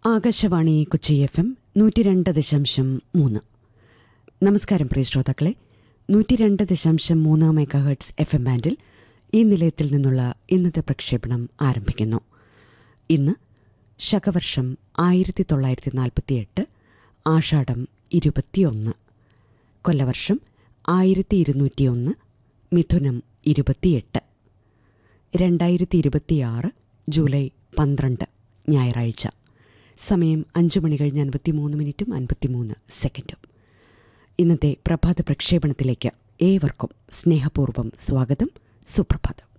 Akashvani Kochi F M നൂറ്റി രണ്ട് ദശാംശം മൂന്ന് നമസ്കാരം പ്രിയ ശ്രോതാക്കളെ നൂറ്റി രണ്ട് ദശാംശം മൂന്ന് മെഗാ ഹെർട്സ് എഫ് എം ബാൻഡിൽ ഈ നിലയത്തിൽ നിന്നുള്ള ഇന്നത്തെ പ്രക്ഷേപണം ആരംഭിക്കുന്നു ഇന്ന് ശകവർഷം ആയിരത്തി തൊള്ളായിരത്തി നാൽപ്പത്തിയെട്ട് ആഷാഢം ഇരുപത്തിയൊന്ന് കൊല്ലവർഷം ആയിരത്തി ഇരുന്നൂറ്റിയൊന്ന് മിഥുനം ഇരുപത്തിയെട്ട് രണ്ടായിരത്തി ഇരുപത്തിയാറ് ജൂലൈ പന്ത്രണ്ട് ഞായറാഴ്ച സമയം അഞ്ച് മണി കഴിഞ്ഞ് അൻപത്തിമൂന്ന് മിനിറ്റും അൻപത്തിമൂന്ന് സെക്കൻഡും ഇന്നത്തെ പ്രഭാത പ്രക്ഷേപണത്തിലേക്ക് ഏവർക്കും സ്നേഹപൂർവ്വം സ്വാഗതം സുപ്രഭാതം